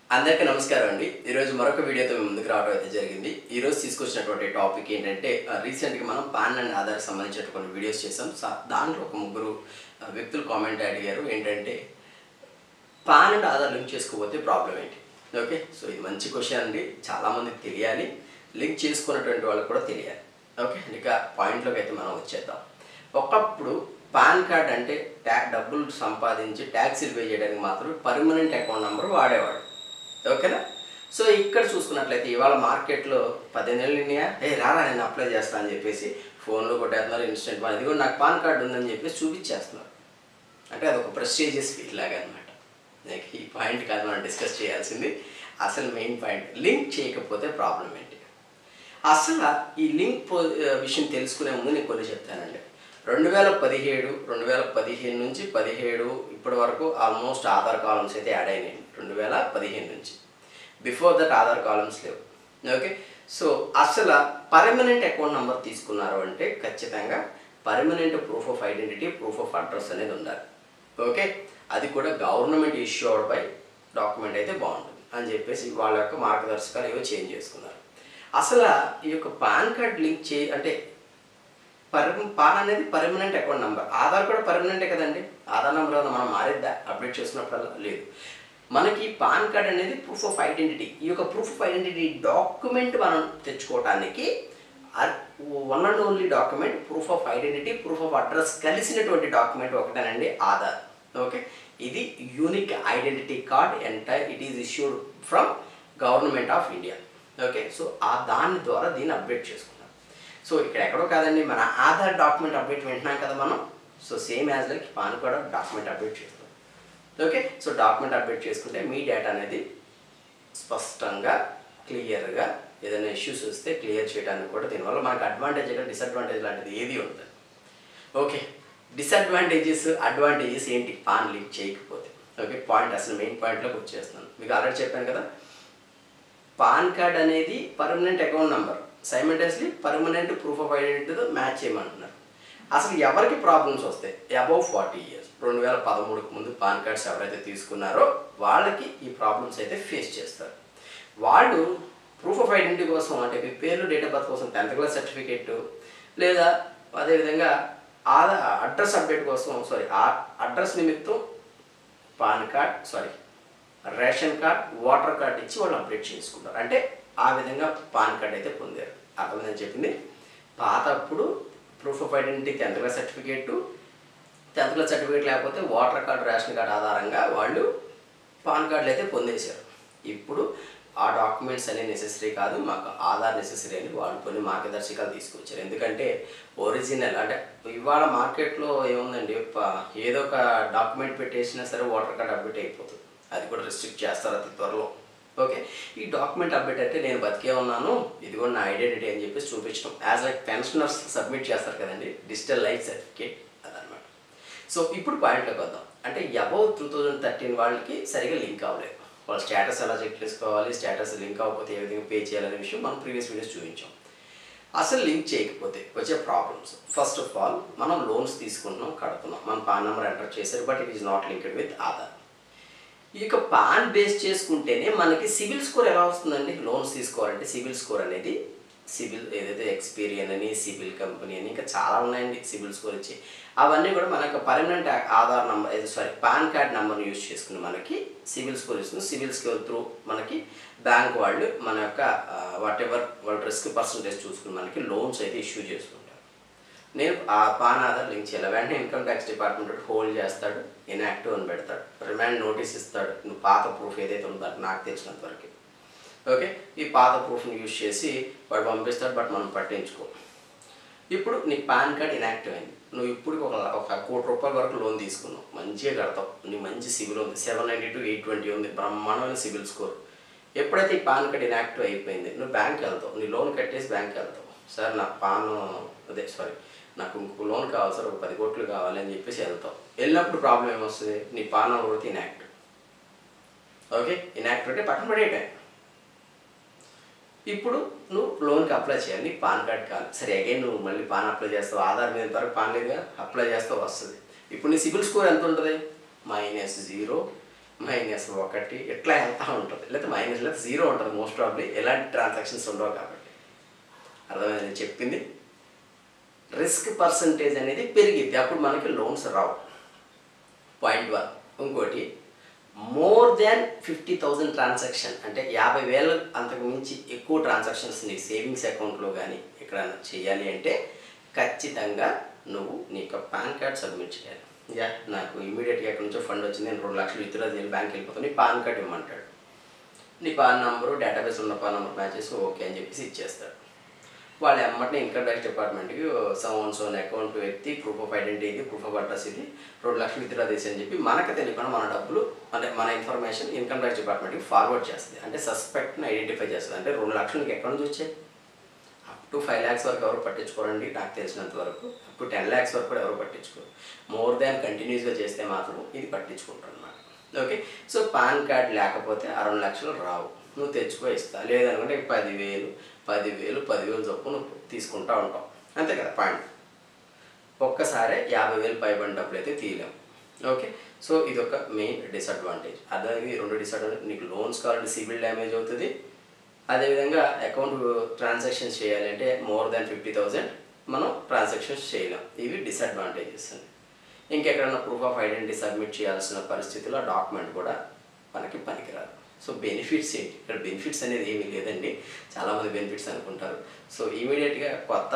అందరికీ నమస్కారం అండి ఈరోజు మరొక వీడియోతో మేము ముందుకు రావడం అయితే జరిగింది ఈరోజు తీసుకొచ్చినటువంటి టాపిక్ ఏంటంటే ఆ, రీసెంట్గా మనం పాన్ అండ్ ఆధార్ సంబంధించిన కొన్ని వీడియోస్ చేసాం సా- దాంట్లో ఒక ముగ్గురు ఆ, వ్యక్తులు కామెంట్ అడిగారు ఏంటంటే పాన్ అండ్ ఆధార్ లింక్ చేసుకోకపోతే ప్రాబ్లం ఏంటి ఓకే సో ఇది మంచి క్వశ్చన్ అండి చాలామందికి తెలియాలి లింక్ చేసుకున్నటువంటి వాళ్ళకి కూడా తెలియాలి ఓకే ఇక పాయింట్లోకి అయితే మనం వచ్చేద్దాం ఒకప్పుడు పాన్ కార్డ్ అంటే ట్యా డబ్బులు సంపాదించి ట్యాక్సీలు పే చేయడానికి మాత్రం పర్మనెంట్ అకౌంట్ నెంబర్ వాడేవాడు ఓకేనా సో ఇక్కడ చూసుకున్నట్లయితే ఇవాళ మార్కెట్లో పద్దెనిమిది ఉన్నాయా ఏ రారా నేను అప్లై చేస్తా అని చెప్పేసి ఫోన్లో కొట్టేస్తున్నారు ఇన్స్టెంట్ ఇది కూడా నాకు పాన్ కార్డు ఉందని చెప్పేసి చూపించేస్తున్నారు అంటే అదొక ప్రెస్టీజియస్ ఫీల్ లాగా అనమాట లైక్ ఈ పాయింట్ కాదు మనం డిస్కస్ చేయాల్సింది అసలు మెయిన్ పాయింట్ లింక్ చేయకపోతే ప్రాబ్లం ఏంటి అసలు ఈ లింక్ ప్రో విషయం తెలుసుకునే ముందు నేను కొన్ని చెప్తానండి రెండు వేల పదిహేడు రెండు వేల పదిహేను నుంచి పదిహేడు ఇప్పటి వరకు ఆల్మోస్ట్ ఆధార్ కాలమ్స్ అయితే యాడ్ అయినాయి రెండు వేల పదిహేను నుంచి బిఫోర్ దట్ ఆధార్ కాలమ్స్ లేవు ఓకే సో అసలు పర్మనెంట్ అకౌంట్ నెంబర్ తీసుకున్నారు అంటే ఖచ్చితంగా permanent proof of identity proof of address అనేది ఉండాలి ఓకే అది కూడా గవర్నమెంట్ ఇష్యూడ్ బై డాక్యుమెంట్ అయితే బాగుంటుంది అని చెప్పేసి వాళ్ళ యొక్క మార్గదర్శకాలు ఏవో చేంజ్ చేసుకున్నారు అసలు ఈ యొక్క పాన్ కార్డ్ లింక్ చే అంటే పర్మ పాన్ అనేది పర్మనెంట్ అకౌంట్ నెంబర్ ఆధార్ కూడా పర్మనెంటే కదండి ఆధార్ నెంబర్ ఏమైనా మనం మారిద్దా అప్డేట్ చేసినప్పుడల్లా లేదు మనకి పాన్ కార్డ్ అనేది ప్రూఫ్ ఆఫ్ ఐడెంటిటీ ఈ యొక్క ప్రూఫ్ ఆఫ్ ఐడెంటిటీ డాక్యుమెంట్ మనం తెచ్చుకోవటానికి one and only document proof of identity proof of address కలిసినటువంటి డాక్యుమెంట్ ఒకటేనండి ఆధార్ ఓకే ఇది unique identity card entire it is issued from government of India okay so ఆ దాని ద్వారా దీన్ని అప్డేట్ చేసుకున్నాం సో ఇక్కడ ఎక్కడో కాదండి మన ఆధార్ డాక్యుమెంట్ అప్డేట్ వింటున్నాం కదా మనం so same as like PAN కూడా డాక్యుమెంట్ అప్డేట్ చేస్తాం ఓకే సో డాక్యుమెంట్ అప్డేట్ చేసుకుంటే మీ డేటా అనేది స్పష్టంగా క్లియర్గా ఏదైనా ఇష్యూస్ వస్తే క్లియర్ చేయడానికి కూడా దీనివల్ల మనకు అడ్వాంటేజ్ కానీ డిసడ్వాంటేజ్ లాంటిది ఏది ఉంటుంది ఓకే డిసడ్వాంటేజెస్ అడ్వాంటేజెస్ ఏంటి పాన్ లింక్ చేయకపోతే ఓకే పాయింట్ అసలు మెయిన్ పాయింట్లోకి వచ్చేస్తున్నాను మీకు ఆల్రెడీ చెప్పాను కదా పాన్ కార్డ్ అనేది permanent account number simultaneously permanent proof of ఐడెంటిటీతో మ్యాచ్ చేయమంటున్నారు అసలు ఎవరికి ప్రాబ్లమ్స్ వస్తాయి అబౌవ్ ఫార్టీ ఇయర్స్ రెండు వేల పదమూడుకు ముందు పాన్ కార్డ్స్ ఎవరైతే తీసుకున్నారో వాళ్ళకి ఈ ప్రాబ్లమ్స్ అయితే ఫేస్ చేస్తారు వాళ్ళు ప్రూఫ్ ఆఫ్ ఐడెంటిటీ కోసం అంటే మీ పేర్లు డేట్ ఆఫ్ బర్త్ కోసం టెన్త్ క్లాస్ సర్టిఫికేట్ లేదా అదేవిధంగా ఆధార్ అడ్రస్ అప్డేట్ కోసం సారీ అడ్రస్ నిమిత్తం PAN card sorry ration card voter card ఇచ్చి వాళ్ళు అప్డేట్ చేసుకుంటారు అంటే ఆ విధంగా పాన్ కార్డ్ అయితే పొందారు అర్థమైందని చెప్పింది పాతప్పుడు proof of identity tenth class certificate tenth class certificate లేకపోతే ఓటర్ కార్డు రేషన్ కార్డు ఆధారంగా వాళ్ళు పాన్ కార్డులు అయితే పొందేశారు ఇప్పుడు ఆ డాక్యుమెంట్స్ అనేవి నెసెసరీ కాదు మాకు ఆధార్ నెసెసరీ అని వాళ్ళు కొన్ని మార్గదర్శకాలు తీసుకొచ్చారు ఎందుకంటే ఒరిజినల్ అంటే ఇవాళ మార్కెట్లో ఏముందండి ప- ఏదో ఒక డాక్యుమెంట్ పెట్టేసినా సరే ఓటర్ కార్డ్ అప్డేట్ అయిపోతుంది అది కూడా రిస్ట్రిక్ట్ చేస్తారు అతి త్వరలో ఓకే ఈ డాక్యుమెంట్ అప్డేట్ అంటే నేను బతికే ఉన్నాను ఇది కూడా నా ఐడెంటిటీ అని చెప్పేసి చూపించడం యాజ్ లైక్ పెన్షనర్స్ సబ్మిట్ చేస్తారు కదండి డిజిటల్ లైఫ్ సర్టిఫికేట్ అదనమాట సో ఇప్పుడు పాయింట్లోకి వద్దాం అంటే అబౌవ్ టూ థౌజండ్ థర్టీన్ వాళ్ళకి సరిగా లింక్ అవ్వలేదు వాళ్ళ స్టేటస్ ఎలా చెక్ చేసుకోవాలి స్టేటస్ లింక్ అవ్వకపోతే ఏ విధంగా పే చేయాలనే విషయం మనం ప్రీవియస్ వీడియోస్ చూపించాం అసలు లింక్ చేయకపోతే వచ్చే ప్రాబ్లమ్స్ ఫస్ట్ ఆఫ్ ఆల్ మనం లోన్స్ తీసుకుంటున్నాం కడుతున్నాం మన పాన్ నెంబర్ ఎంటర్ చేశారు but it is not linked with Aadhaar ఈ యొక్క పాన్ బేస్ చేసుకుంటేనే మనకి సివిల్ స్కోర్ ఎలా వస్తుందండి లోన్స్ తీసుకోవాలంటే సివిల్ స్కోర్ అనేది సివిల్ ఏదైతే ఎక్స్పీరియన్ అని సివిల్ కంపెనీ అని ఇంకా చాలా ఉన్నాయండి సివిల్ స్కోర్ ఇచ్చి అవన్నీ కూడా మనకు permanent Aadhaar number sorry PAN card నెంబర్ని యూజ్ చేసుకుని మనకి సివిల్ స్కోర్ ఇస్తుంది సివిల్ స్కోర్ త్రూ మనకి బ్యాంక్ వాళ్ళు మన యొక్క వాట్ ఎవర్ వాళ్ళ రిస్క్ పర్సంటేజ్ చూసుకుని మనకి లోన్స్ అయితే ఇష్యూ చేసుకుంటారు నేను ఆ పాన్ ఆధార్ లింక్ చేయాలి వెంటనే ఇన్కమ్ ట్యాక్స్ డిపార్ట్మెంట్ హోల్డ్ చేస్తాడు ఇన్యాక్టివ్ అని పెడతాడు రిమాండ్ నోటీస్ ఇస్తాడు నువ్వు పాత ప్రూఫ్ ఏదైతే ఉందో అది నాకు తెలిసినంత వరకు ఓకే ఈ పాత ప్రూఫ్ని యూజ్ చేసి వాడు పంపిస్తాడు బట్ మనం పట్టించుకో ఇప్పుడు నీ పాన్ కార్డ్ ఇన్యాక్టివ్ అయింది నువ్వు ఇప్పుడు ఒక ఒక కోటి రూపాయల వరకు లోన్ తీసుకున్నావు మంచిగా కడతావు నీ మంచి సివిల్ ఉంది seven ninety two eight twenty ఉంది బ్రహ్మాండమైన సివిల్ స్కోర్ ఎప్పుడైతే ఈ పాన్ కార్డ్ ఇన్యాక్టివ్ అయిపోయింది నువ్వు బ్యాంక్కి వెళ్తావు నీ లోన్ కట్టేసి బ్యాంక్కి వెళ్తావు సార్ నా పాన్ అదే సారీ నాకు ఇంకో లోన్ కావాలి సార్ ఒక పది కోట్లు కావాలి అని చెప్పేసి వెళ్తావు వెళ్ళినప్పుడు ప్రాబ్లం ఏమొస్తుంది నీ పాన్ కూడా ఇన్యాక్టివ్ ఓకే ఇన్యాక్టివ్ అంటే పక్కన పడేయటం ఇప్పుడు నువ్వు లోన్కి అప్లై చేయాలి నీకు పాన్ కార్డ్ కావాలి సరే అగైన్ నువ్వు మళ్ళీ పాన్ అప్లై చేస్తావు ఆధార్ మీద వరకు పాన్ లేదుగా అప్లై చేస్తావు వస్తుంది ఇప్పుడు నీ సిబిల్ స్కోర్ ఎంత ఉంటుంది మైనస్ జీరో మైనస్ ఒకటి ఇట్లా వెళ్తూ ఉంటుంది లేదా మైనస్ లేదా జీరో ఉంటుంది మోస్ట్ ప్రాబ్లీ ఎలాంటి ట్రాన్సాక్షన్స్ ఉండవు కాబట్టి అర్థమైంది నేను చెప్పింది రిస్క్ పర్సంటేజ్ అనేది పెరిగిద్ది అప్పుడు మనకి లోన్స్ రావు పాయింట్ వన్ ఇంకోటి more than fifty thousand transaction అంటే యాభై వేలు అంతకు మించి ఎక్కువ ట్రాన్సాక్షన్స్ నీ సేవింగ్స్ అకౌంట్లో కానీ ఎక్కడైనా చేయాలి అంటే ఖచ్చితంగా నువ్వు నీ యొక్క పాన్ కార్డ్ సబ్మిట్ చేయాలి యా నాకు ఇమీడియట్గా ఎక్కడి నుంచో ఫండ్ వచ్చింది నేను రెండు లక్షలు విత్డ్రా చేయాలి బ్యాంక్ వెళ్ళిపోతాను నీ పాన్ కార్డ్ ఇవ్వమంటాడు నీ పాన్ నంబరు డేటాబేస్ ఉన్న పాన్ నెంబర్ మ్యాచ్ చేసి ఓకే అని చెప్పేసి ఇచ్చేస్తాడు వాళ్ళు ఎమ్మటనే ఇన్కమ్ ట్యాక్స్ డిపార్ట్మెంట్కి సోన్ సోన్ అకౌంట్ వ్యక్తి ప్రూఫ్ ఆఫ్ ఐడెంటిటీ ఇది ప్రూఫ్ ఆఫ్ అడ్రస్ ఇది రెండు లక్షలు విత్డ్రా చేసి అని చెప్పి మనకు తెలియకుండా మన డబ్బులు అంటే మన ఇన్ఫర్మేషన్ ఇన్కమ్ ట్యాక్స్ డిపార్ట్మెంట్కి ఫార్వర్డ్ చేస్తుంది అంటే సస్పెక్ట్ని ఐడెంటిఫై చేస్తుంది అంటే రెండు లక్షలు నీకు ఎక్కడ నుంచి వచ్చాయి అప్ టు ఫైవ్ ల్యాక్స్ వరకు ఎవరు పట్టించుకోరండి నాకు తెలిసినంత వరకు అప్ టు టెన్ ల్యాక్స్ వరకు కూడా ఎవరు పట్టించుకోరు మోర్ దాన్ కంటిన్యూస్గా చేస్తే మాత్రం ఇది పట్టించుకుంటారు అనమాట ఓకే సో పాన్ కార్డ్ లేకపోతే ఆ రెండు లక్షలు రావు నువ్వు తెచ్చుకో ఇస్తా లేదనుకుంటే పదివేలు పదివేలు పదివేలు చొప్పున నువ్వు తీసుకుంటా ఉంటావు అంతే కదా పాయింట్ ఒక్కసారే యాభై వేలు పైబడిన డబ్బులు అయితే తీయలేము ఓకే సో ఇది ఒక మెయిన్ డిసడ్వాంటేజ్ అదే ఈ రెండు డిసడ్వాంటేజ్ నీకు లోన్స్ కావాలంటే సివిల్ డ్యామేజ్ అవుతుంది అదేవిధంగా అకౌంట్ ట్రాన్సాక్షన్స్ చేయాలంటే మోర్ దాన్ ఫిఫ్టీ థౌజండ్ మనం ట్రాన్సాక్షన్స్ చేయలేం ఇవి డిసడ్వాంటేజెస్ అండి ఇంకెక్కడైనా ప్రూఫ్ ఆఫ్ ఐడెంటిటీ సబ్మిట్ చేయాల్సిన పరిస్థితిలో డాక్యుమెంట్ కూడా మనకి పనికిరాదు సో బెనిఫిట్స్ ఏంటి ఇక్కడ బెనిఫిట్స్ అనేది ఏమీ లేదండి చాలామంది బెనిఫిట్స్ అనుకుంటారు సో ఇమీడియట్గా కొత్త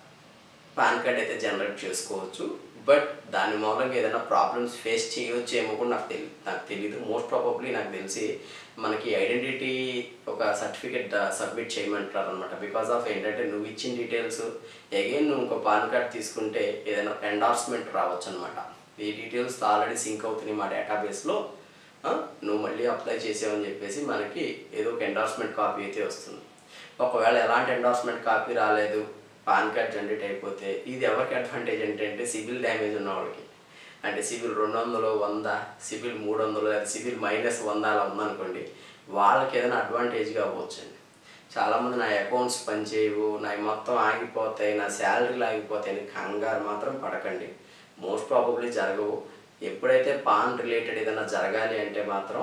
పాన్ కార్డ్ అయితే జనరేట్ చేసుకోవచ్చు బట్ దాని మూలంగా ఏదైనా ప్రాబ్లమ్స్ ఫేస్ చేయవచ్చు ఏమో కూడా నాకు తెలియదు నాకు తెలియదు మోస్ట్ ప్రాబబ్లీ నాకు తెలిసి మనకి ఐడెంటిటీ ఒక సర్టిఫికేట్ సబ్మిట్ చేయమంటారు అనమాట బికాస్ ఆఫ్ ఏంటంటే నువ్వు ఇచ్చిన డీటెయిల్స్ అగైన్ నువ్వు ఇంకో పాన్ కార్డ్ తీసుకుంటే ఏదైనా ఎండార్స్మెంట్ రావచ్చు అనమాట ఈ డీటెయిల్స్ ఆల్రెడీ సింక్ అవుతున్నాయి మా డేటాబేస్లో నువ్వు మళ్ళీ అప్లై చేసావని చెప్పేసి మనకి ఏదో ఒక ఎండార్స్మెంట్ కాపీ అయితే వస్తుంది ఒకవేళ ఎలాంటి ఎండార్స్మెంట్ కాపీ రాలేదు పాన్ కార్డ్ జనరేట్ అయిపోతే ఇది ఎవరికి అడ్వాంటేజ్ ఏంటంటే సివిల్ డ్యామేజ్ ఉన్న వాళ్ళకి అంటే సివిల్ రెండు వందలు వంద సివిల్ మూడు వందలు లేదా సివిల్ మైనస్ వంద అలా ఉందనుకోండి వాళ్ళకి ఏదైనా అడ్వాంటేజ్గా అవ్వచ్చండి చాలామంది నా అకౌంట్స్ పనిచేయవు నా మొత్తం ఆగిపోతాయి నా శాలరీలు ఆగిపోతాయి అని కంగారు మాత్రం పడకండి మోస్ట్ ప్రాబబ్లీ జరగవు ఎప్పుడైతే పాన్ రిలేటెడ్ ఏదైనా జరగాలి అంటే మాత్రం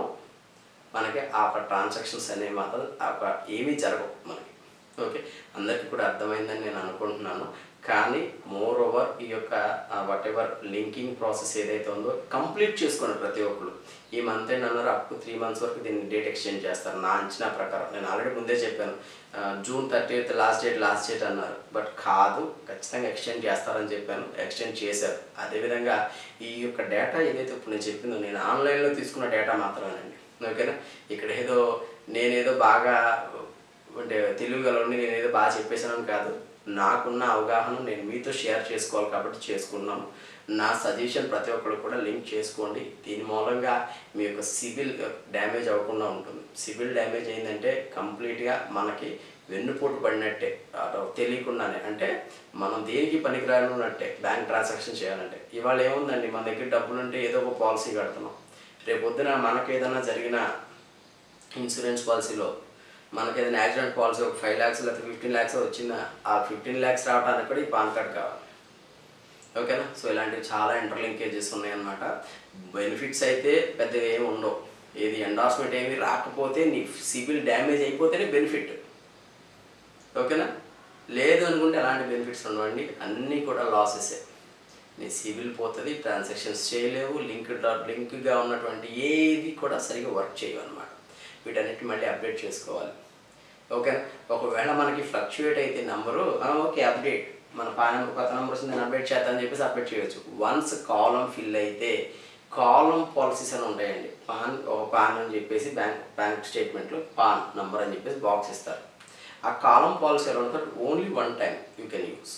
మనకి ఆ ఒక ట్రాన్సాక్షన్స్ అనేవి మాత్రం ఆ ఒక ఏమీ జరగవు మనకి ఓకే అందరికీ కూడా అర్థమైందని నేను అనుకుంటున్నాను కానీ మోర్ ఓవర్ ఈ యొక్క వాట్ ఎవర్ లింకింగ్ ప్రాసెస్ ఏదైతే ఉందో కంప్లీట్ చేసుకోండి ప్రతి ఒక్కరు ఈ మంత్ ఎండ్ అన్నారు అప్ టు త్రీ మంత్స్ వరకు దీన్ని డేట్ ఎక్స్టెండ్ చేస్తారు నా అంచనా ప్రకారం నేను ఆల్రెడీ ముందే చెప్పాను ఆ, June thirty last date last date అన్నారు బట్ కాదు ఖచ్చితంగా ఎక్స్టెండ్ చేస్తారని చెప్పాను ఎక్స్టెండ్ చేశారు అదేవిధంగా ఈ యొక్క డేటా ఏదైతే ఇప్పుడు నేను చెప్పిందో నేను ఆన్లైన్లో తీసుకున్న డేటా మాత్రమేనండి ఓకేనా ఇక్కడ ఏదో నేనేదో బాగా అంటే తెలివిగలని నేను ఏదో బాగా చెప్పేసానని కాదు నాకున్న అవగాహన నేను మీతో షేర్ చేసుకోవాలి కాబట్టి చేసుకున్నాను నా సజెషన్ ప్రతి ఒక్కరు కూడా లింక్ చేసుకోండి దీని మూలంగా మీ యొక్క సివిల్ డ్యామేజ్ అవ్వకుండా ఉంటుంది సివిల్ డ్యామేజ్ అయిందంటే కంప్లీట్గా మనకి వెన్నుపోటు పడినట్టే అటు తెలియకుండానే అంటే మనం దేనికి పనికిరానున్నట్టే బ్యాంక్ ట్రాన్సాక్షన్ చేయాలంటే ఇవాళ ఏముందండి మన దగ్గర డబ్బులు ఉంటే ఏదో ఒక పాలసీ కడుతున్నాం రేపు పొద్దున మనకు ఏదైనా జరిగిన ఇన్సూరెన్స్ పాలసీలో మనకి ఏదైనా యాక్సిడెంట్ పాలసీ ఒక ఫైవ్ ల్యాక్స్ లేకపోతే ఫిఫ్టీన్ ల్యాక్స్ వచ్చిందా ఆ ఫిఫ్టీన్ ల్యాక్స్ రావడానికి కూడా ఈ పాన్ కార్డ్ కావాలి ఓకేనా సో ఇలాంటివి చాలా ఇంటర్లింకేజెస్ ఉన్నాయన్నమాట బెనిఫిట్స్ అయితే పెద్దగా ఏమి ఉండవు ఏది ఎండార్స్మెంట్ ఏమి రాకపోతే నీ సివిల్ డ్యామేజ్ అయిపోతేనే బెనిఫిట్ ఓకేనా లేదు అనుకుంటే ఎలాంటి బెనిఫిట్స్ ఉండవండి అన్నీ కూడా లాసెసే నీ సివిల్ పోతుంది ట్రాన్సాక్షన్స్ చేయలేవు లింక్ లింక్గా ఉన్నటువంటి ఏది కూడా సరిగా వర్క్ చేయవు అనమాట వీటన్నిటి మళ్ళీ అప్డేట్ చేసుకోవాలి ఓకే ఒకవేళ మనకి ఫ్లక్చుయేట్ అయితే నెంబరు ఓకే అప్డేట్ మన పాన్ నెంబర్ కొత్త నెంబర్ వస్తుంది నేను అప్డేట్ చేద్దామని చెప్పేసి అప్డేట్ చేయొచ్చు వన్స్ కాలం ఫిల్ అయితే కాలం పాలసీస్ అని ఉంటాయండి పాన్ ఒక పాన్ అని చెప్పేసి బ్యాంక్ బ్యాంక్ స్టేట్మెంట్లో పాన్ నంబర్ అని చెప్పేసి బాక్స్ ఇస్తారు ఆ కాలం పాలసీ ఎలా ఉంటుంది only one time you can use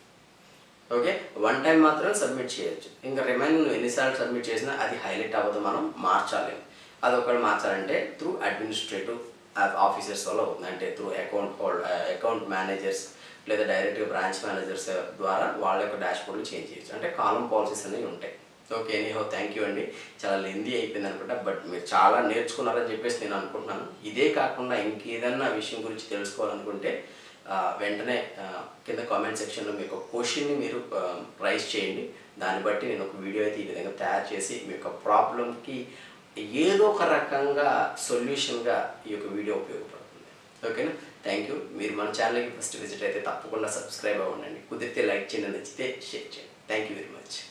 okay one time మాత్రం సబ్మిట్ చేయొచ్చు ఇంకా రిమైనింగ్ నువ్వు ఎన్నిసార్లు సబ్మిట్ చేసినా అది హైలైట్ అవ్వదు మనం మార్చాలి అది ఒకటి మార్చాలంటే త్రూ అడ్మినిస్ట్రేటివ్ ఆఫీసర్స్ వల్ల అవుతుంది అంటే through account hold account managers లేదా డైరెక్ట్గా బ్రాంచ్ మేనేజర్స్ ద్వారా వాళ్ళ యొక్క డాష్ బోర్డ్లు చేంజ్ చేయొచ్చు అంటే కాలం పాలసీస్ అనేవి ఉంటాయి ఓకే ఎనీహో థ్యాంక్ యూ అండి చాలా లెందీ అయిపోయింది అనుకుంటా బట్ మీరు చాలా నేర్చుకున్నారని చెప్పేసి నేను అనుకుంటున్నాను ఇదే కాకుండా ఇంకేదన్నా విషయం గురించి తెలుసుకోవాలనుకుంటే ఆ, వెంటనే ఆ, కింద కామెంట్ సెక్షన్లో మీకు ఒక క్వశ్చన్ని మీరు రైజ్ చేయండి దాన్ని బట్టి నేను ఒక వీడియో అయితే ఈ విధంగా తయారు చేసి మీ యొక్క ప్రాబ్లమ్కి ఏదో ఒక రకంగా సొల్యూషన్గా ఈ యొక్క వీడియో ఉపయోగపడుతుంది ఓకేనా థ్యాంక్ యూ మీరు మన ఛానల్కి ఫస్ట్ విజిట్ అయితే తప్పకుండా సబ్స్క్రైబ్ అవ్వండి కుదిరితే లైక్ చేయండి నచ్చితే షేర్ చేయండి థ్యాంక్ యూ వెరీ మచ్